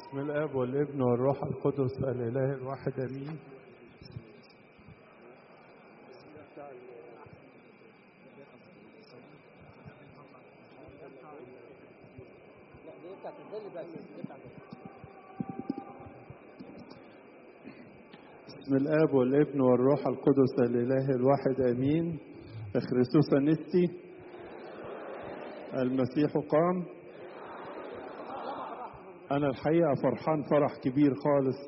بسم الاب والابن والروح القدس الاله الواحد امين بسم الاب والابن والروح القدس الاله الواحد امين اخرسوس نستي المسيح قام انا الحقيقه فرحان فرح كبير خالص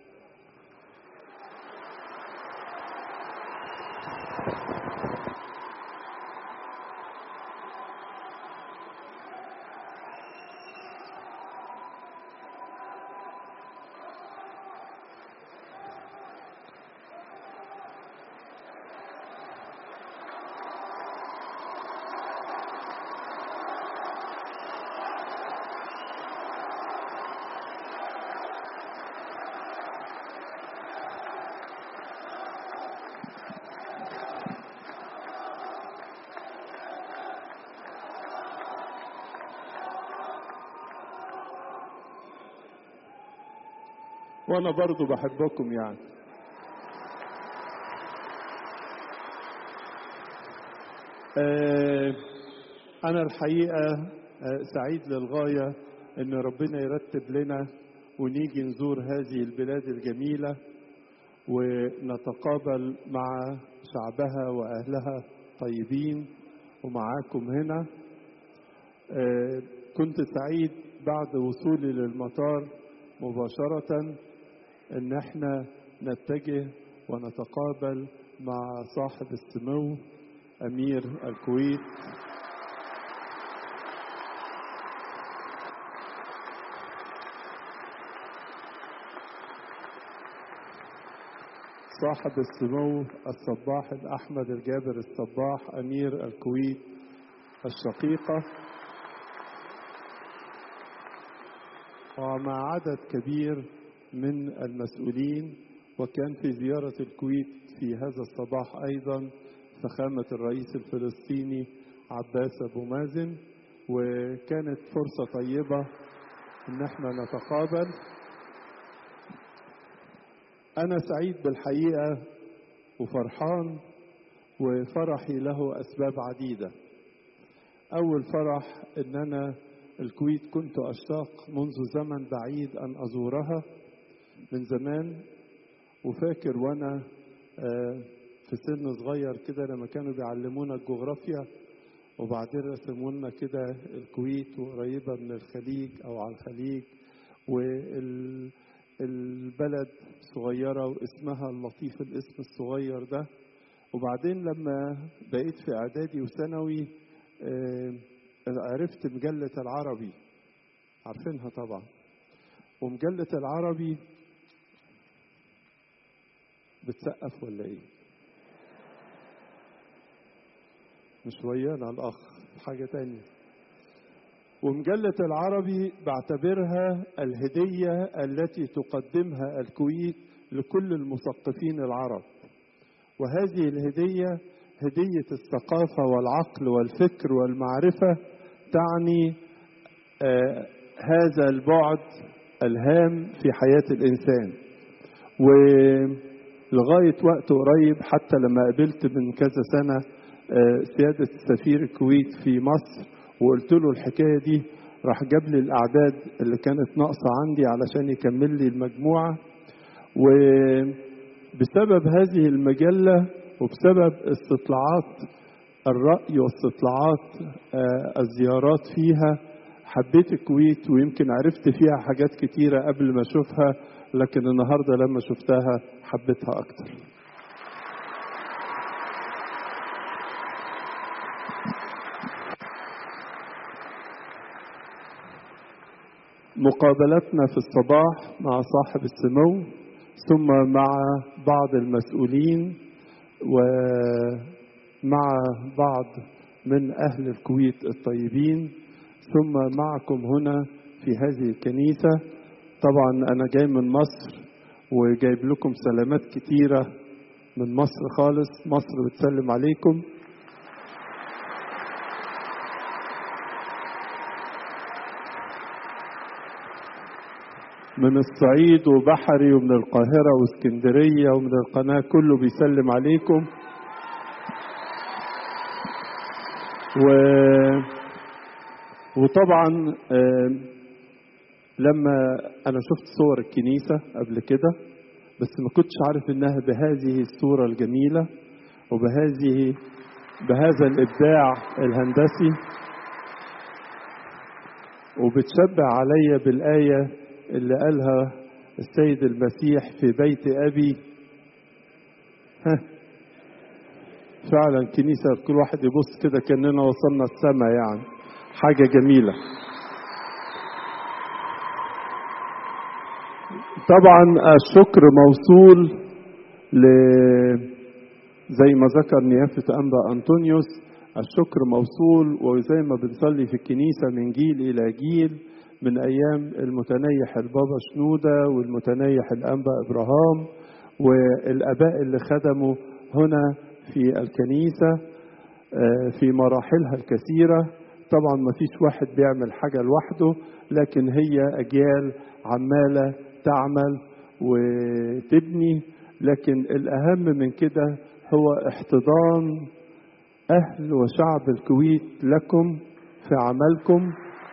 وانا برضو بحبكم يعني آه، انا الحقيقه آه، سعيد للغايه ان ربنا يرتب لنا ونيجي نزور هذه البلاد الجميله ونتقابل مع شعبها واهلها طيبين ومعاكم هنا آه، كنت سعيد بعد وصولي للمطار مباشرة ان احنا نتجه ونتقابل مع صاحب السمو امير الكويت صاحب السمو الصباح الاحمد الجابر الصباح امير الكويت الشقيقه ومع عدد كبير من المسؤولين وكان في زيارة الكويت في هذا الصباح أيضا فخامة الرئيس الفلسطيني عباس أبو مازن وكانت فرصة طيبة إن احنا نتقابل أنا سعيد بالحقيقة وفرحان وفرحي له أسباب عديدة أول فرح إن أنا الكويت كنت أشتاق منذ زمن بعيد أن أزورها من زمان وفاكر وأنا في سن صغير كده لما كانوا بيعلمونا الجغرافيا وبعدين رسموا لنا كده الكويت وقريبة من الخليج أو على الخليج والبلد صغيرة واسمها اللطيف الاسم الصغير ده وبعدين لما بقيت في إعدادي وثانوي عرفت مجلة العربي عارفينها طبعا ومجلة العربي بتسقف ولا ايه مش ويانا الاخ حاجة تانية ومجلة العربي بعتبرها الهدية التي تقدمها الكويت لكل المثقفين العرب وهذه الهدية هدية الثقافة والعقل والفكر والمعرفة تعني آه هذا البعد الهام في حياة الإنسان ولغاية وقت قريب حتى لما قابلت من كذا سنة آه سيادة سفير الكويت في مصر وقلت له الحكاية دي راح جاب لي الأعداد اللي كانت ناقصة عندي علشان يكمل لي المجموعة وبسبب هذه المجلة وبسبب استطلاعات الرأي واستطلاعات الزيارات فيها حبيت الكويت ويمكن عرفت فيها حاجات كتيرة قبل ما أشوفها لكن النهاردة لما شفتها حبيتها أكتر مقابلتنا في الصباح مع صاحب السمو ثم مع بعض المسؤولين ومع بعض من أهل الكويت الطيبين ثم معكم هنا في هذه الكنيسة طبعا أنا جاي من مصر وجايب لكم سلامات كتيرة من مصر خالص مصر بتسلم عليكم من الصعيد وبحري ومن القاهرة واسكندرية ومن القناة كله بيسلم عليكم و... وطبعا آه، لما انا شفت صور الكنيسة قبل كده بس ما كنتش عارف انها بهذه الصورة الجميلة وبهذه بهذا الابداع الهندسي وبتشبع عليا بالآية اللي قالها السيد المسيح في بيت أبي ها فعلا كنيسة كل واحد يبص كده كأننا وصلنا السماء يعني حاجة جميلة طبعا الشكر موصول ل زي ما ذكر نيافة أنبا أنطونيوس الشكر موصول وزي ما بنصلي في الكنيسة من جيل إلى جيل من أيام المتنيح البابا شنودة والمتنيح الأنبا إبراهام والآباء اللي خدموا هنا في الكنيسة آه، في مراحلها الكثيرة طبعا ما فيش واحد بيعمل حاجة لوحده لكن هي أجيال عمالة تعمل وتبني لكن الأهم من كده هو احتضان أهل وشعب الكويت لكم في عملكم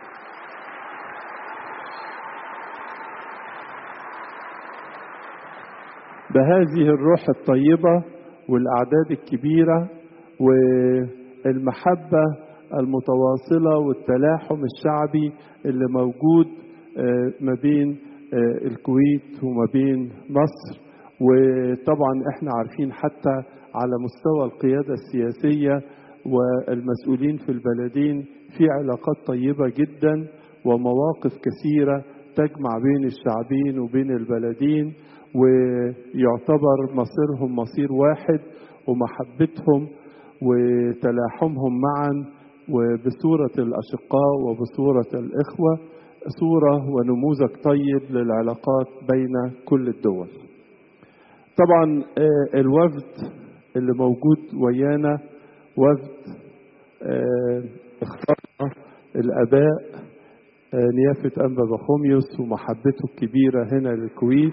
بهذه الروح الطيبة والأعداد الكبيرة والمحبة المتواصلة والتلاحم الشعبي اللي موجود آه، ما بين آه، الكويت وما بين مصر وطبعا احنا عارفين حتى على مستوى القيادة السياسية والمسؤولين في البلدين في علاقات طيبة جدا ومواقف كثيرة تجمع بين الشعبين وبين البلدين ويعتبر مصيرهم مصير واحد ومحبتهم وتلاحمهم معا وبصورة الأشقاء وبصورة الإخوة صورة ونموذج طيب للعلاقات بين كل الدول طبعا آه، الوفد اللي موجود ويانا وفد آه، اختار الآباء آه، نيافة أنبا بخوميوس ومحبته الكبيرة هنا للكويت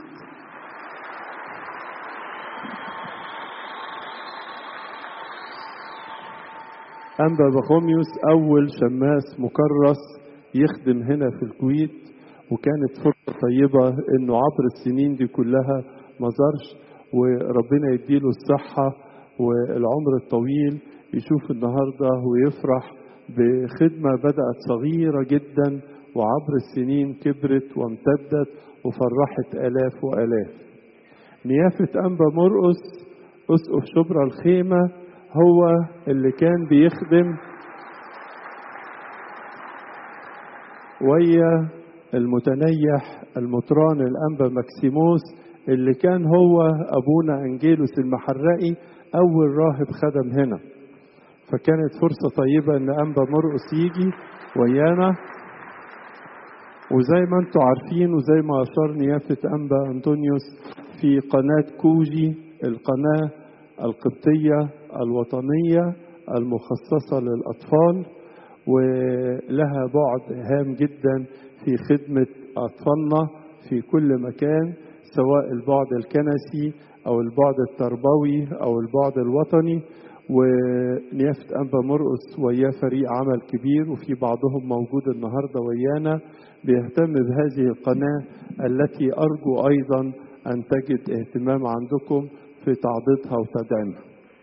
أنبا بخوميوس أول شماس مكرس يخدم هنا في الكويت وكانت فرصة طيبة إنه عبر السنين دي كلها ما زارش وربنا يديله الصحة والعمر الطويل يشوف النهاردة ويفرح بخدمة بدأت صغيرة جدا وعبر السنين كبرت وامتدت وفرحت آلاف وآلاف نيافة أنبا مرقس أسقف شبرا الخيمة هو اللي كان بيخدم ويا المتنيح المطران الأنبا مكسيموس اللي كان هو أبونا أنجيلوس المحرقي أول راهب خدم هنا فكانت فرصة طيبة إن أنبا مرقس يجي ويانا وزي ما انتم عارفين وزي ما أشار نيافة أنبا أنطونيوس في قناة كوجي القناة القبطية الوطنية المخصصة للأطفال ولها بعد هام جدا في خدمة أطفالنا في كل مكان سواء البعد الكنسي أو البعد التربوي أو البعد الوطني ونيافة أنبا مرقس وياه فريق عمل كبير وفي بعضهم موجود النهاردة ويانا بيهتم بهذه القناة التي أرجو أيضا أن تجد اهتمام عندكم في تعضيدها وتدعيمها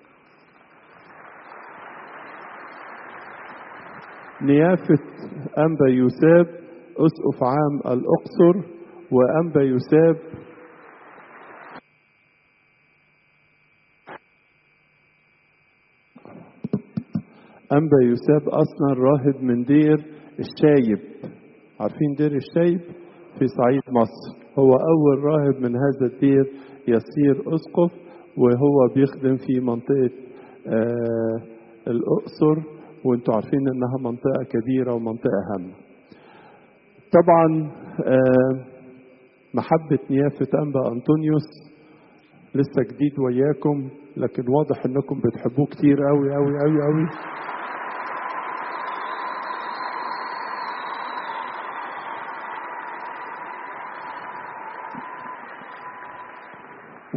نيافة أنبا يوساب أسقف عام الأقصر وأنبا يوساب أنبا يوساب أصلا راهب من دير الشايب عارفين دير الشايب في صعيد مصر هو أول راهب من هذا الدير يصير أسقف وهو بيخدم في منطقة آه الأقصر وانتم عارفين انها منطقة كبيرة ومنطقة هامة طبعا آه محبة نيافة أنبا أنطونيوس لسه جديد وياكم لكن واضح انكم بتحبوه كتير قوي قوي قوي قوي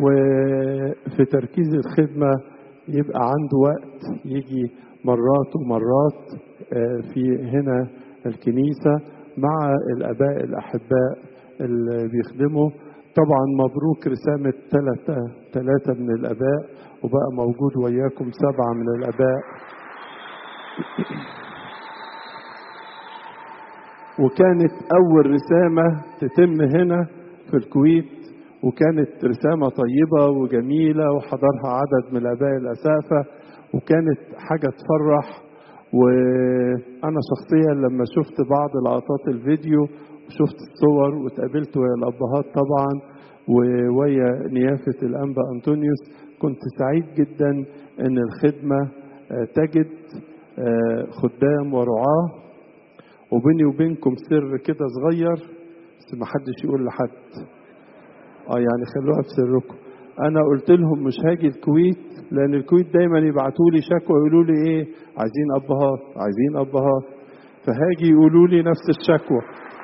وفي تركيز الخدمة يبقى عنده وقت يجي مرات ومرات في هنا الكنيسة مع الآباء الأحباء اللي بيخدموا طبعا مبروك رسامة ثلاثة ثلاثة من الآباء وبقى موجود وياكم سبعة من الآباء وكانت أول رسامة تتم هنا في الكويت وكانت رسامة طيبة وجميلة وحضرها عدد من الآباء الأسافة وكانت حاجة تفرح وأنا شخصيا لما شفت بعض لقطات الفيديو وشفت الصور واتقابلت ويا الأبهات طبعا وويا نيافة الأنبا أنطونيوس كنت سعيد جدا أن الخدمة تجد خدام ورعاه وبيني وبينكم سر كده صغير بس ما حدش يقول لحد اه يعني خلوها في سركم انا قلت لهم مش هاجي الكويت لان الكويت دايما يبعتوا لي شكوى يقولوا لي ايه عايزين ابهات عايزين ابهات فهاجي يقولوا لي نفس الشكوى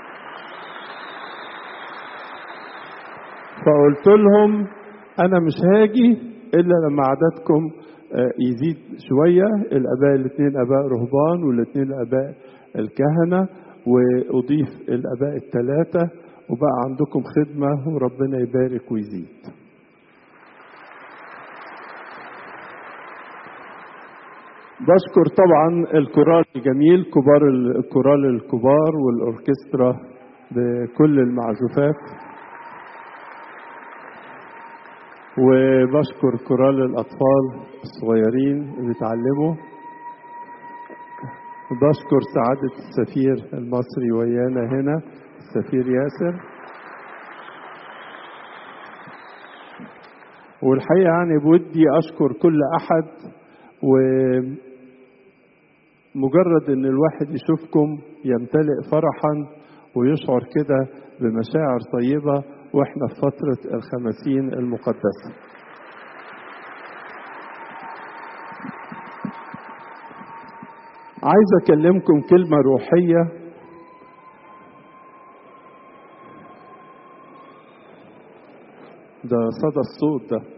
فقلت لهم انا مش هاجي الا لما عددكم يزيد شويه الاباء الاثنين اباء رهبان والاثنين اباء الكهنه واضيف الاباء الثلاثه وبقى عندكم خدمه وربنا يبارك ويزيد بشكر طبعا الكورال الجميل كبار الكورال الكبار والاوركسترا بكل المعزوفات وبشكر كورال الاطفال الصغيرين اللي بيتعلموا بشكر سعادة السفير المصري ويانا هنا السفير ياسر والحقيقة يعني بودي أشكر كل أحد ومجرد إن الواحد يشوفكم يمتلئ فرحا ويشعر كده بمشاعر طيبة وإحنا في فترة الخمسين المقدسة عايز أكلمكم كلمة روحية ده صدى الصوت ده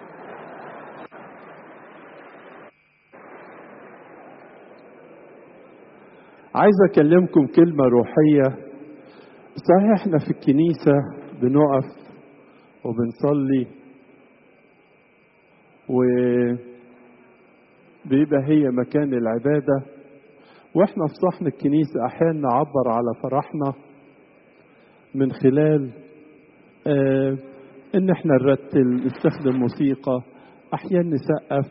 عايز اكلمكم كلمه روحيه صحيح احنا في الكنيسه بنقف وبنصلي وبيبقى هي مكان العباده واحنا في صحن الكنيسه احيانا نعبر على فرحنا من خلال آه ان احنا نرتل نستخدم موسيقى احيانا نسقف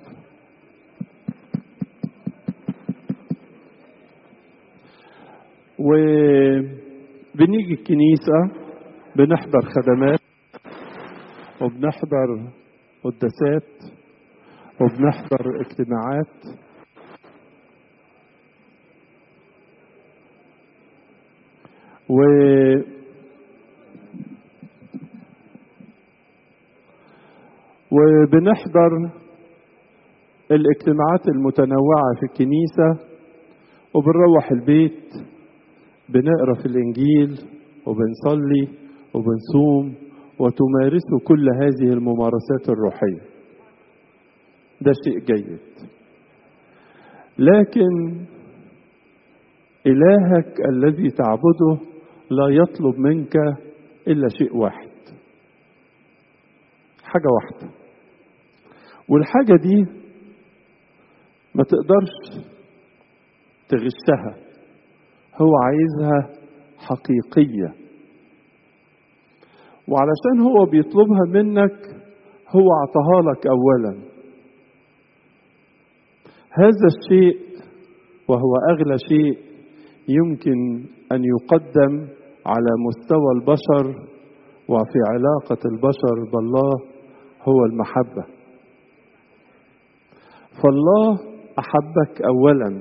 وبنيجي الكنيسة بنحضر خدمات وبنحضر قداسات وبنحضر اجتماعات و وبنحضر الاجتماعات المتنوعة في الكنيسة وبنروح البيت بنقرا في الإنجيل وبنصلي وبنصوم وتمارسوا كل هذه الممارسات الروحية ده شيء جيد لكن إلهك الذي تعبده لا يطلب منك إلا شيء واحد حاجة واحدة والحاجة دي ما تقدرش تغشها هو عايزها حقيقية وعلشان هو بيطلبها منك هو اعطاها لك أولا هذا الشيء وهو أغلى شيء يمكن أن يقدم على مستوى البشر وفي علاقة البشر بالله هو المحبة فالله أحبك أولا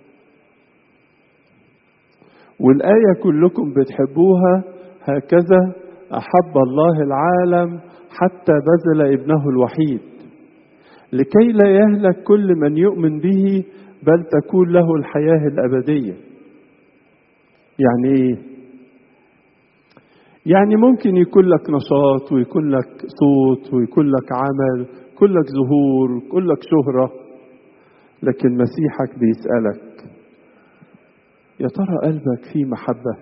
والآية كلكم بتحبوها هكذا أحب الله العالم حتى بذل ابنه الوحيد لكي لا يهلك كل من يؤمن به بل تكون له الحياة الأبدية يعني إيه؟ يعني ممكن يكون لك نشاط ويكون لك صوت ويكون لك عمل يكون لك ظهور ويكون لك شهرة لكن مسيحك بيسألك يا ترى قلبك فيه محبة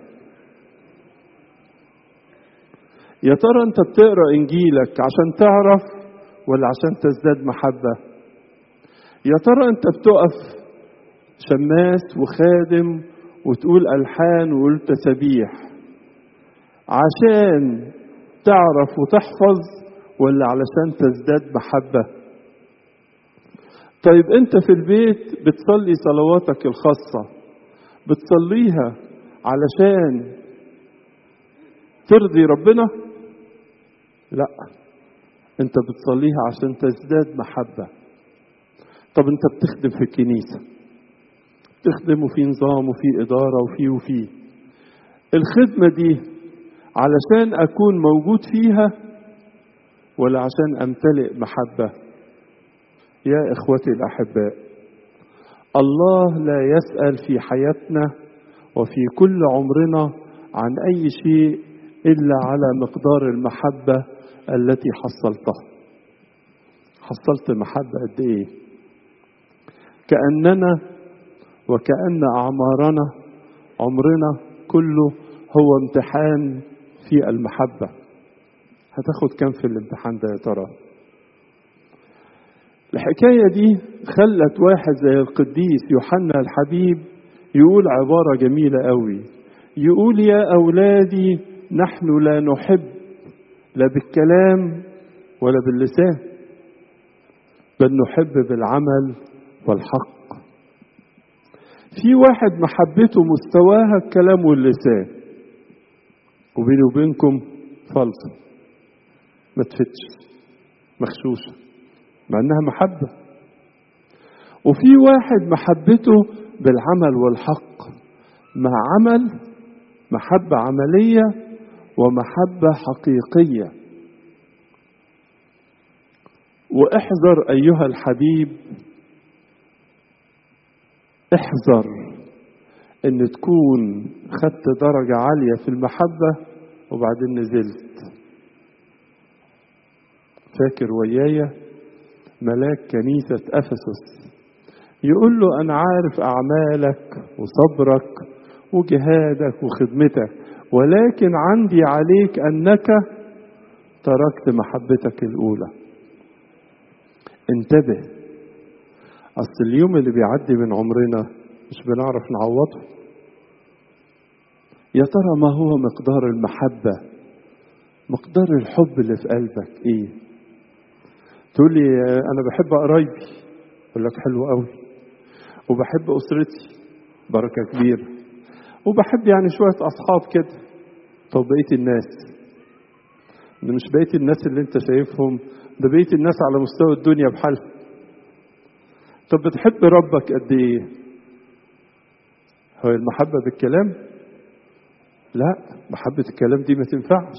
يا ترى انت بتقرا انجيلك عشان تعرف ولا عشان تزداد محبة يا ترى انت بتقف شماس وخادم وتقول ألحان وقول تسابيح عشان تعرف وتحفظ ولا علشان تزداد محبة طيب انت في البيت بتصلي صلواتك الخاصة بتصليها علشان ترضي ربنا لا انت بتصليها عشان تزداد محبة طب انت بتخدم في الكنيسة تخدم وفي نظام وفي إدارة وفي وفي الخدمة دي علشان أكون موجود فيها ولا عشان أمتلئ محبة يا إخوتي الأحباء الله لا يسأل في حياتنا وفي كل عمرنا عن أي شيء إلا على مقدار المحبة التي حصلتها حصلت محبة قد إيه كأننا وكأن أعمارنا عمرنا كله هو امتحان في المحبة هتاخد كم في الامتحان ده يا ترى الحكاية دي خلت واحد زي القديس يوحنا الحبيب يقول عبارة جميلة قوي يقول يا أولادي نحن لا نحب لا بالكلام ولا باللسان بل نحب بالعمل والحق في واحد محبته مستواها الكلام واللسان وبيني وبينكم فلسة ما تفتش مخشوشة مع انها محبة وفي واحد محبته بالعمل والحق مع عمل محبة عملية ومحبة حقيقية واحذر أيها الحبيب احذر ان تكون خدت درجة عالية في المحبة وبعدين نزلت فاكر ويايا ملاك كنيسة أفسس يقول له أنا عارف أعمالك وصبرك وجهادك وخدمتك ولكن عندي عليك أنك تركت محبتك الأولى انتبه أصل اليوم اللي بيعدي من عمرنا مش بنعرف نعوضه يا ترى ما هو مقدار المحبة مقدار الحب اللي في قلبك ايه تقول لي انا بحب قرايبي اقول لك حلو قوي وبحب اسرتي بركه كبيره وبحب يعني شويه اصحاب كده طب بقيه الناس ده مش بقيه الناس اللي انت شايفهم ده بقيه الناس على مستوى الدنيا بحالها طب بتحب ربك قد ايه هو المحبه بالكلام لا محبه الكلام دي ما تنفعش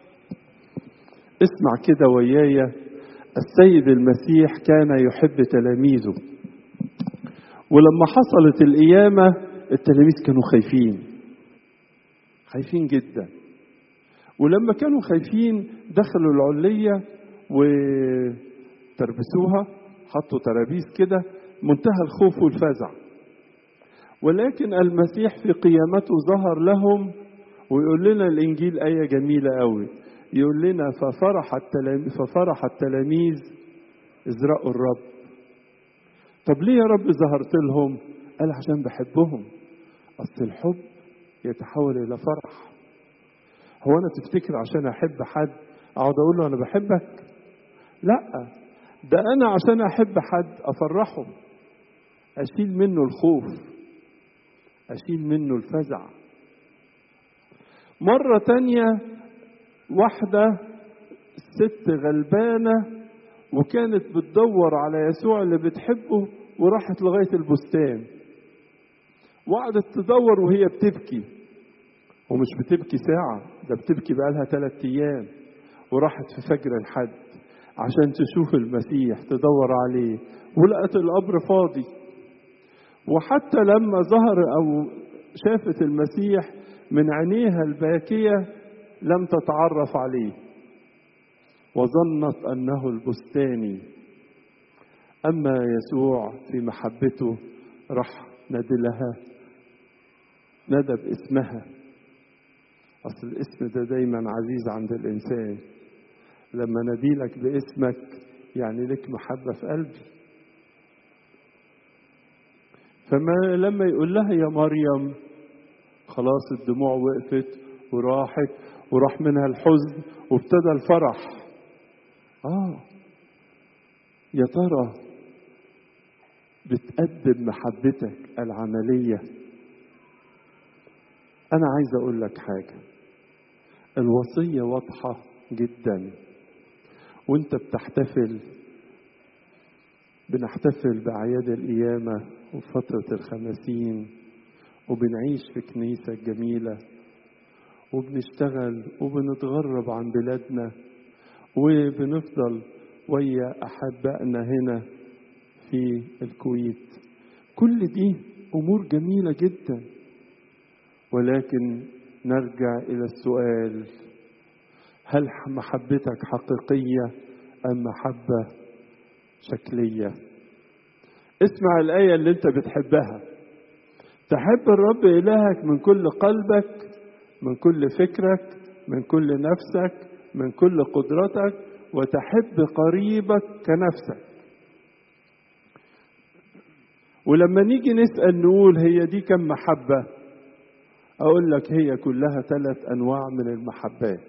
اسمع كده ويايا السيد المسيح كان يحب تلاميذه ولما حصلت القيامة التلاميذ كانوا خايفين خايفين جدا ولما كانوا خايفين دخلوا العلية وتربسوها حطوا ترابيس كده منتهى الخوف والفزع ولكن المسيح في قيامته ظهر لهم ويقول لنا الإنجيل آية جميلة قوي يقول لنا ففرح التلاميذ ففرح التلاميذ إذ رأوا الرب طب ليه يا رب ظهرت لهم قال عشان بحبهم أصل الحب يتحول إلى فرح هو أنا تفتكر عشان أحب حد أقعد أقول له أنا بحبك لا ده أنا عشان أحب حد أفرحه أشيل منه الخوف أشيل منه الفزع مرة تانية واحدة ست غلبانة وكانت بتدور على يسوع اللي بتحبه وراحت لغاية البستان وقعدت تدور وهي بتبكي ومش بتبكي ساعة ده بتبكي بقالها ثلاثة أيام وراحت في فجر الحد عشان تشوف المسيح تدور عليه ولقت القبر فاضي وحتى لما ظهر أو شافت المسيح من عينيها الباكية لم تتعرف عليه وظنت انه البستاني اما يسوع في محبته راح نادي لها نادى باسمها اصل الاسم ده دايما عزيز عند الانسان لما ناديلك باسمك يعني لك محبه في قلبي فما لما يقول لها يا مريم خلاص الدموع وقفت وراحت وراح منها الحزن وابتدى الفرح اه يا ترى بتقدم محبتك العمليه انا عايز اقول لك حاجه الوصيه واضحه جدا وانت بتحتفل بنحتفل باعياد القيامه وفتره الخمسين وبنعيش في كنيسه جميله وبنشتغل وبنتغرب عن بلادنا وبنفضل ويا احبائنا هنا في الكويت كل دي امور جميله جدا ولكن نرجع الى السؤال هل محبتك حقيقيه ام محبه شكليه اسمع الايه اللي انت بتحبها تحب الرب الهك من كل قلبك من كل فكرك من كل نفسك من كل قدرتك وتحب قريبك كنفسك ولما نيجي نسأل نقول هي دي كم محبة أقول لك هي كلها ثلاث أنواع من المحبات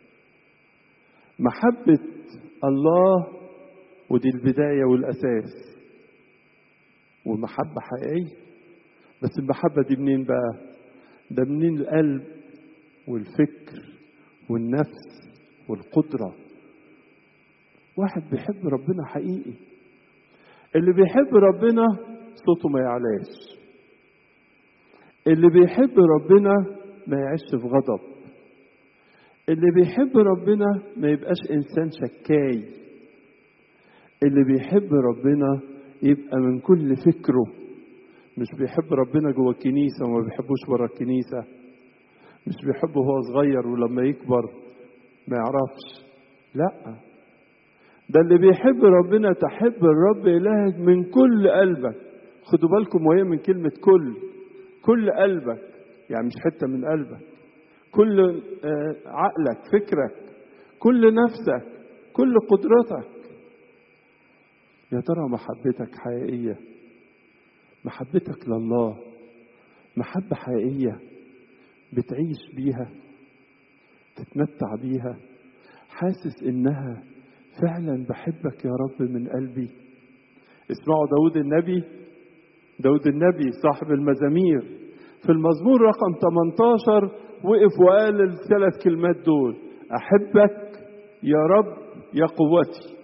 محبة الله ودي البداية والأساس ومحبة حقيقية بس المحبة دي منين بقى ده منين القلب والفكر والنفس والقدرة واحد بيحب ربنا حقيقي اللي بيحب ربنا صوته ما يعلاش اللي بيحب ربنا ما يعيش في غضب اللي بيحب ربنا ما يبقاش انسان شكاي اللي بيحب ربنا يبقى من كل فكره مش بيحب ربنا جوه الكنيسه وما بيحبوش بره الكنيسه مش بيحبه وهو صغير ولما يكبر ما يعرفش لا ده اللي بيحب ربنا تحب الرب إلهك من كل قلبك خدوا بالكم وهي من كلمة كل كل قلبك يعني مش حتة من قلبك كل عقلك فكرك كل نفسك كل قدرتك يا ترى محبتك حقيقية محبتك لله محبة حقيقية بتعيش بيها تتمتع بيها حاسس انها فعلا بحبك يا رب من قلبي اسمعوا داود النبي داود النبي صاحب المزامير في المزمور رقم 18 وقف وقال الثلاث كلمات دول احبك يا رب يا قوتي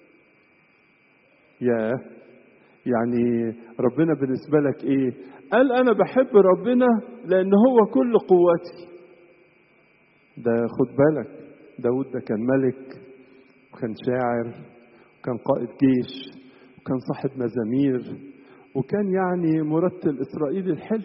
يا يعني ربنا بالنسبه لك ايه قال انا بحب ربنا لان هو كل قوتي ده خد بالك داود ده كان ملك وكان شاعر وكان قائد جيش وكان صاحب مزامير وكان يعني مرتل اسرائيلي الحلو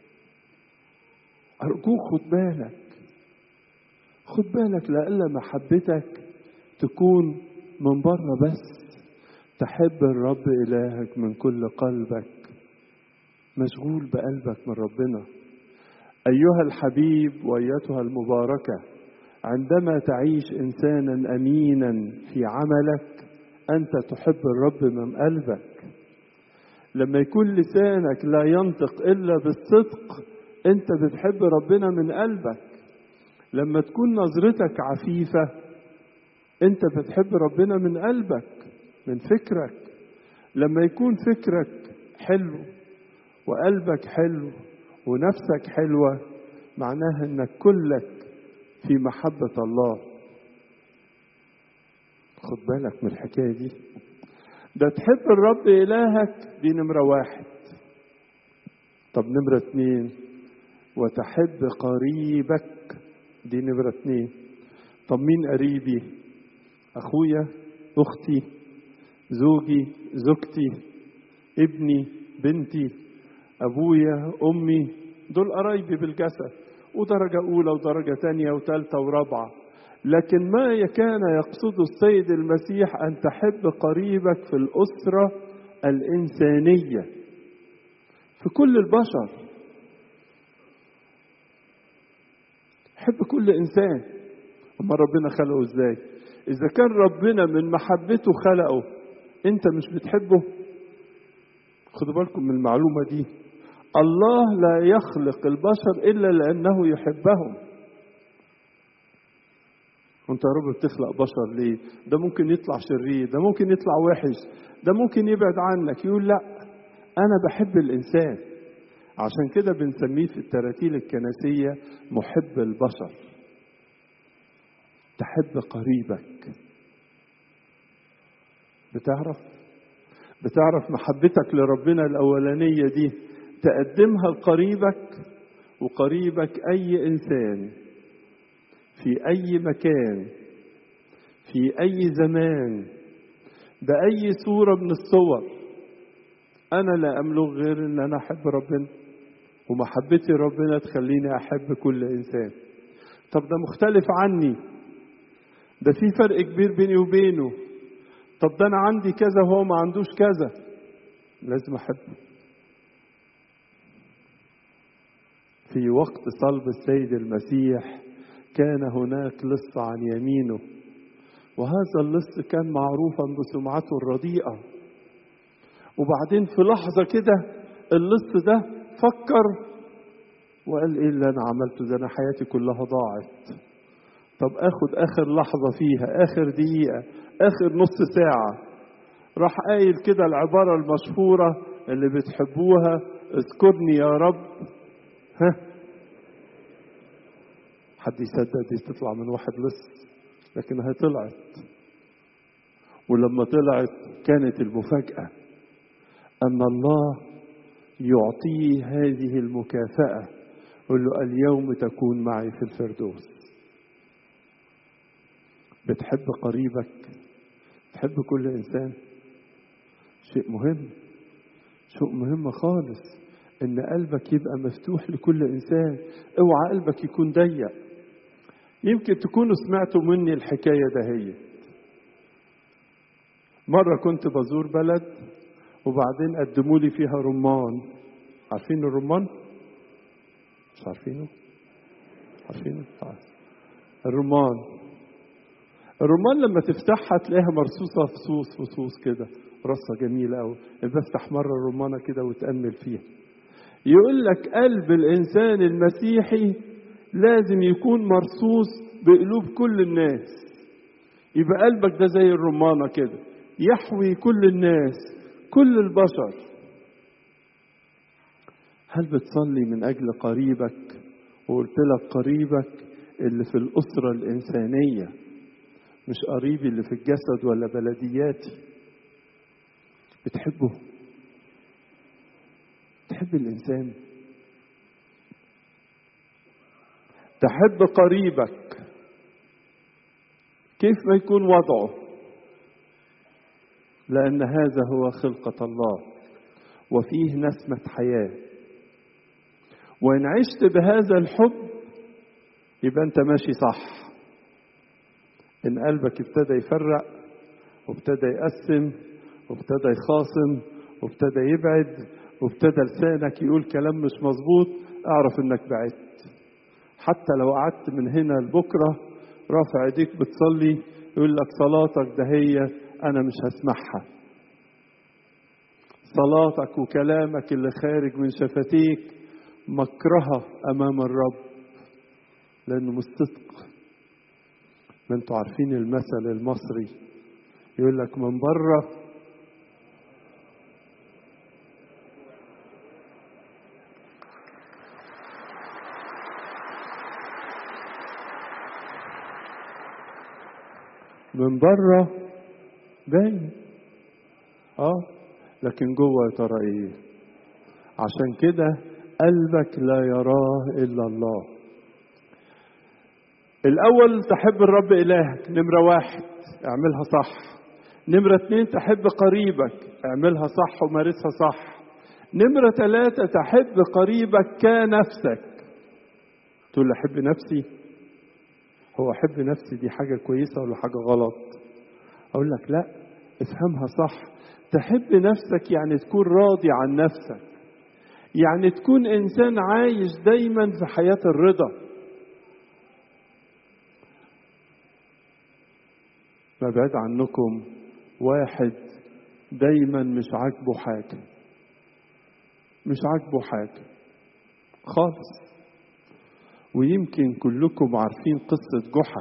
ارجوك خد بالك خد بالك لألا محبتك تكون من بره بس تحب الرب إلهك من كل قلبك مشغول بقلبك من ربنا أيها الحبيب وأيتها المباركة عندما تعيش إنسانا أمينا في عملك أنت تحب الرب من قلبك لما يكون لسانك لا ينطق إلا بالصدق أنت بتحب ربنا من قلبك لما تكون نظرتك عفيفة أنت بتحب ربنا من قلبك من فكرك لما يكون فكرك حلو وقلبك حلو ونفسك حلوة معناها انك كلك في محبة الله خد بالك من الحكاية دي ده تحب الرب إلهك دي نمرة واحد طب نمرة اتنين وتحب قريبك دي نمرة اتنين طب مين قريبي أخويا أختي زوجي زوجتي ابني بنتي ابويا امي دول قرايبي بالجسد ودرجة أولى ودرجة تانية وثالثة ورابعة لكن ما كان يقصد السيد المسيح أن تحب قريبك في الأسرة الإنسانية في كل البشر حب كل إنسان أما ربنا خلقه إزاي إذا كان ربنا من محبته خلقه أنت مش بتحبه خدوا بالكم من المعلومة دي الله لا يخلق البشر إلا لأنه يحبهم وانت يا رب بتخلق بشر ليه ده ممكن يطلع شرير ده ممكن يطلع وحش ده ممكن يبعد عنك يقول لا انا بحب الانسان عشان كده بنسميه في التراتيل الكنسية محب البشر تحب قريبك بتعرف بتعرف محبتك لربنا الأولانية دي تقدمها لقريبك وقريبك أي إنسان في أي مكان في أي زمان بأي صورة من الصور أنا لا أملك غير إن أنا أحب ربنا ومحبتي ربنا تخليني أحب كل إنسان طب ده مختلف عني ده في فرق كبير بيني وبينه طب ده أنا عندي كذا وهو ما عندوش كذا لازم أحبه في وقت صلب السيد المسيح كان هناك لص عن يمينه وهذا اللص كان معروفا بسمعته الرديئة وبعدين في لحظة كده اللص ده فكر وقال ايه اللي انا عملته ده انا حياتي كلها ضاعت طب اخد اخر لحظة فيها اخر دقيقة اخر نص ساعة راح قايل كده العبارة المشهورة اللي بتحبوها اذكرني يا رب ها حد يصدق دي تطلع من واحد لص لكنها طلعت ولما طلعت كانت المفاجأة أن الله يعطيه هذه المكافأة يقول له اليوم تكون معي في الفردوس بتحب قريبك تحب كل إنسان شيء مهم شيء مهم خالص إن قلبك يبقى مفتوح لكل إنسان اوعى قلبك يكون ضيق يمكن تكونوا سمعتوا مني الحكاية دهيت مرة كنت بزور بلد وبعدين قدموا لي فيها رمان عارفين الرمان؟ مش عارفينه؟ عارفينه؟ طيب. الرمان الرمان لما تفتحها تلاقيها مرصوصة فصوص فصوص كده رصة جميلة أوي بفتح مرة الرمانة كده وتأمل فيها يقول لك قلب الإنسان المسيحي لازم يكون مرصوص بقلوب كل الناس يبقى قلبك ده زي الرمانة كده يحوي كل الناس كل البشر هل بتصلي من أجل قريبك وقلت لك قريبك اللي في الأسرة الإنسانية مش قريبي اللي في الجسد ولا بلدياتي بتحبه تحب الإنسان تحب قريبك كيف ما يكون وضعه لأن هذا هو خلقة الله وفيه نسمة حياة وإن عشت بهذا الحب يبقى أنت ماشي صح إن قلبك ابتدى يفرق وابتدى يقسم وابتدى يخاصم وابتدى يبعد وابتدى لسانك يقول كلام مش مظبوط اعرف انك بعدت حتى لو قعدت من هنا لبكره رافع ايديك بتصلي يقول لك صلاتك ده هي انا مش هسمعها صلاتك وكلامك اللي خارج من شفتيك مكرهة امام الرب لانه مش صدق ما انتوا عارفين المثل المصري يقول لك من بره من بره باين اه لكن جوه يا ترى ايه عشان كده قلبك لا يراه الا الله الاول تحب الرب الهك نمره واحد اعملها صح نمره اتنين تحب قريبك اعملها صح ومارسها صح نمره ثلاثه تحب قريبك كنفسك تقول لي أحب نفسي هو أحب نفسي دي حاجة كويسة ولا حاجة غلط أقول لك لا افهمها صح تحب نفسك يعني تكون راضي عن نفسك يعني تكون إنسان عايش دايما في حياة الرضا ما بعد عنكم واحد دايما مش عاجبه حاجة مش عاجبه حاجة خالص ويمكن كلكم عارفين قصة جحا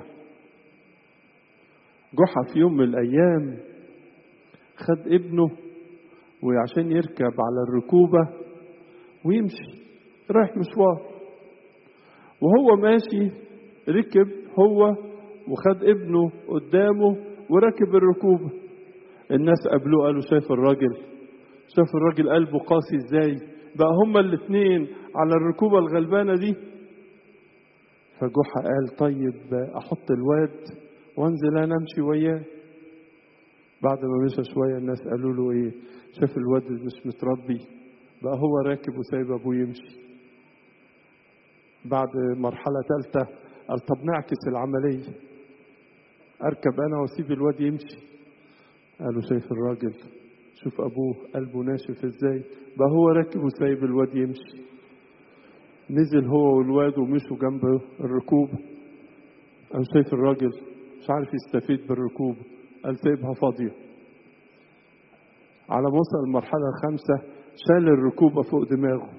جحا في يوم من الأيام خد ابنه وعشان يركب على الركوبة ويمشي رايح مشوار وهو ماشي ركب هو وخد ابنه قدامه وركب الركوبة الناس قابلوه قالوا شايف الراجل شايف الراجل قلبه قاسي ازاي بقى هما الاتنين على الركوبة الغلبانة دي فجحا قال طيب احط الواد وانزل انا امشي وياه بعد ما مشى شوية الناس قالوا له ايه شاف الواد مش متربي بقى هو راكب وسايب ابوه يمشي بعد مرحلة ثالثة قال طب نعكس العملية اركب انا واسيب الواد يمشي قالوا شايف الراجل شوف ابوه قلبه ناشف ازاي بقى هو راكب وسايب الواد يمشي نزل هو والواد ومشوا جنب الركوب قال شايف الراجل مش عارف يستفيد بالركوب قال سايبها فاضية على ما وصل المرحلة الخامسة شال الركوبة فوق دماغه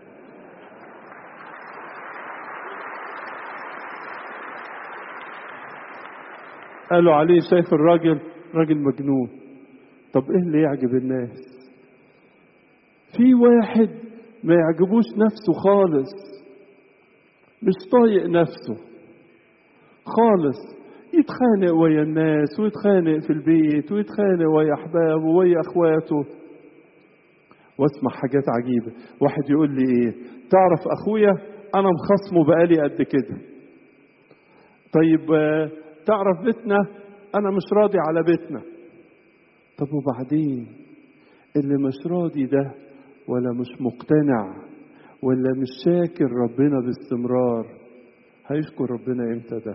قالوا عليه شايف الراجل راجل مجنون طب ايه اللي يعجب الناس في واحد ما يعجبوش نفسه خالص مش طايق نفسه خالص يتخانق ويا الناس ويتخانق في البيت ويتخانق ويا احبابه ويا اخواته واسمع حاجات عجيبة واحد يقول لي ايه تعرف اخويا انا مخصمه بقالي قد كده طيب تعرف بيتنا انا مش راضي على بيتنا طب وبعدين اللي مش راضي ده ولا مش مقتنع ولا مش شاكر ربنا باستمرار هيشكر ربنا امتى ده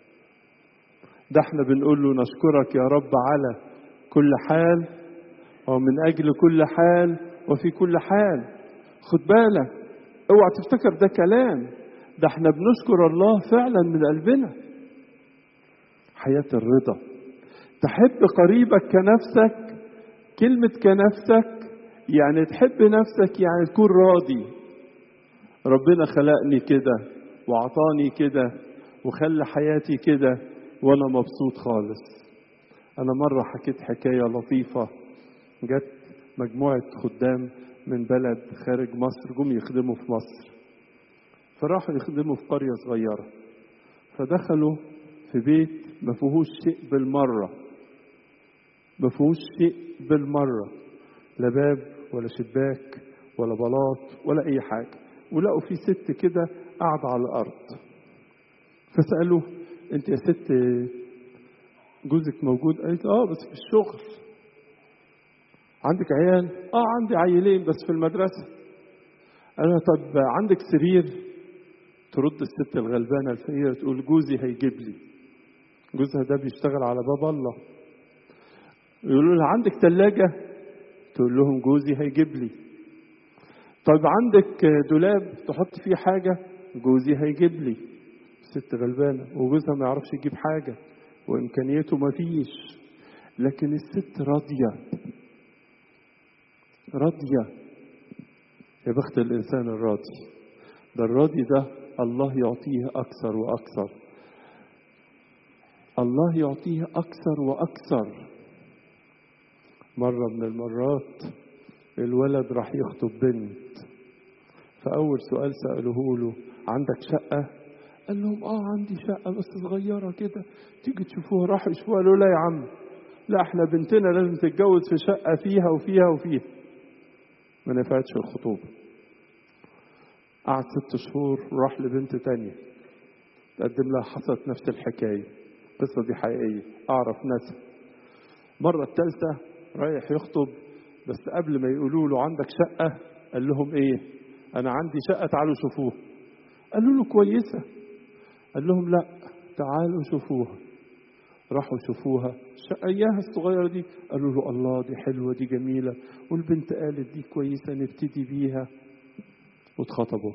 ده احنا بنقول له نشكرك يا رب على كل حال ومن اجل كل حال وفي كل حال خد بالك اوعى تفتكر ده كلام ده احنا بنشكر الله فعلا من قلبنا حياة الرضا تحب قريبك كنفسك كلمة كنفسك يعني تحب نفسك يعني تكون راضي ربنا خلقني كده وعطاني كده وخلى حياتي كده وانا مبسوط خالص انا مرة حكيت حكاية لطيفة جت مجموعة خدام من بلد خارج مصر جم يخدموا في مصر فراحوا يخدموا في قرية صغيرة فدخلوا في بيت ما فيهوش شيء بالمرة ما فيهوش شيء بالمرة لا باب ولا شباك ولا بلاط ولا أي حاجة ولقوا في ست كده قاعدة على الأرض فسألوه أنت يا ست جوزك موجود؟ قالت اه بس في الشغل عندك عيال؟ اه عندي عيلين بس في المدرسة قال لها طب عندك سرير؟ ترد الست الغلبانة الفقيرة تقول جوزي هيجيب لي جوزها ده بيشتغل على باب الله يقولوا لها عندك ثلاجة تقول لهم جوزي هيجيب لي طيب عندك دولاب تحط فيه حاجة جوزي هيجيب لي ست غلبانة وجوزها ما يعرفش يجيب حاجة وإمكانيته ما فيش لكن الست راضية راضية يا بخت الإنسان الراضي ده الراضي ده الله يعطيه أكثر وأكثر الله يعطيه أكثر وأكثر مرة من المرات الولد راح يخطب بنت فأول سؤال سألوه له عندك شقة؟ قال لهم آه عندي شقة بس صغيرة كده تيجي تشوفوها راحوا يشوفوها قالوا لا يا عم لا احنا بنتنا لازم تتجوز في شقة فيها وفيها وفيها ما نفعتش الخطوبة قعد ست شهور وراح لبنت تانية تقدم لها حصلت نفس الحكاية القصة دي حقيقية أعرف ناس مرة الثالثة رايح يخطب بس قبل ما يقولوا له عندك شقة قال لهم إيه أنا عندي شقة تعالوا شوفوها قالوا له كويسة قال لهم لا تعالوا شوفوها راحوا شوفوها اياها الصغيرة دي قالوا له الله دي حلوة دي جميلة والبنت قالت دي كويسة نبتدي بيها واتخطبوا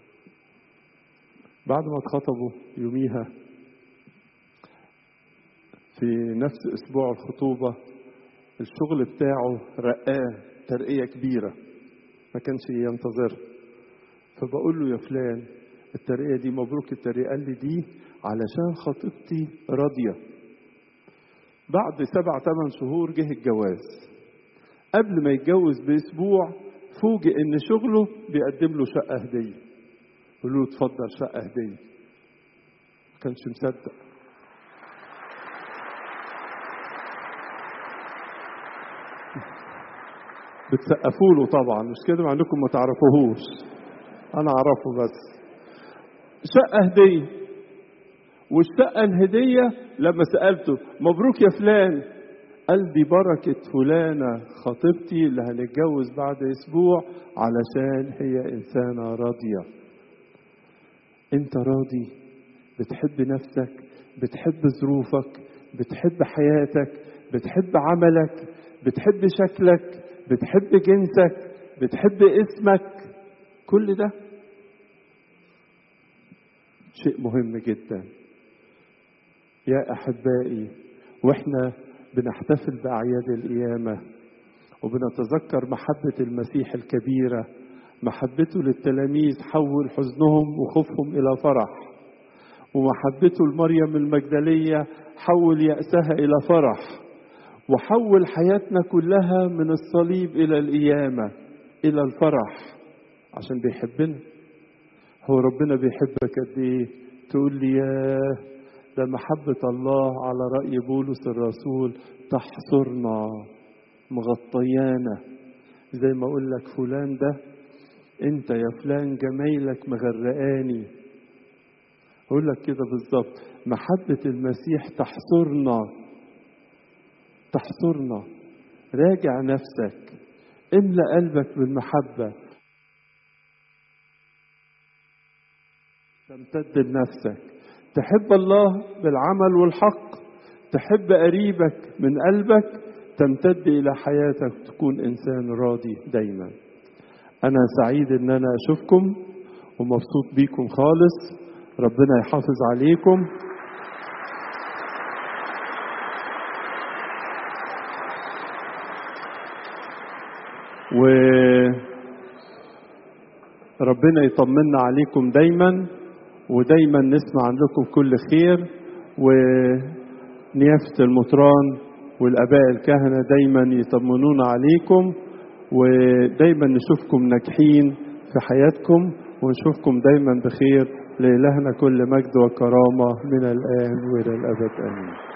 بعد ما اتخطبوا يوميها في نفس اسبوع الخطوبة الشغل بتاعه رقاه ترقية كبيرة ما كانش ينتظرها فبقول له يا فلان الترقية دي مبروك الترقية قال لي دي علشان خطيبتي راضية بعد سبع ثمان شهور جه الجواز قبل ما يتجوز باسبوع فوجئ ان شغله بيقدم له شقه هديه قال له اتفضل شقه هديه ما كانش مصدق بتسقفوا له طبعا مش كده مع انكم ما تعرفوهوش انا اعرفه بس شقه هديه والشقه الهديه لما سالته مبروك يا فلان قال دي بركة فلانة خطيبتي اللي هنتجوز بعد أسبوع علشان هي إنسانة راضية أنت راضي بتحب نفسك بتحب ظروفك بتحب حياتك بتحب عملك بتحب شكلك بتحب جنسك بتحب اسمك كل ده شيء مهم جدا يا أحبائي وإحنا بنحتفل بأعياد القيامة وبنتذكر محبة المسيح الكبيرة محبته للتلاميذ حول حزنهم وخوفهم إلى فرح ومحبته لمريم المجدلية حول يأسها إلى فرح وحول حياتنا كلها من الصليب إلى القيامة إلى الفرح عشان بيحبنا هو ربنا بيحبك قد إيه تقول لي ياه ده محبة الله على رأي بولس الرسول تحصرنا مغطيانا زي ما أقول لك فلان ده أنت يا فلان جمايلك مغرقاني أقول لك كده بالظبط محبة المسيح تحصرنا تحصرنا راجع نفسك املأ قلبك بالمحبة تمتد لنفسك تحب الله بالعمل والحق تحب قريبك من قلبك تمتد الى حياتك تكون انسان راضي دايما انا سعيد ان انا اشوفكم ومبسوط بيكم خالص ربنا يحافظ عليكم و ربنا يطمنا عليكم دايما ودايما نسمع عنكم كل خير ونيافة المطران والآباء الكهنة دايما يطمنونا عليكم ودايما نشوفكم ناجحين في حياتكم ونشوفكم دايما بخير لإلهنا كل مجد وكرامة من الآن وإلى الأبد آمين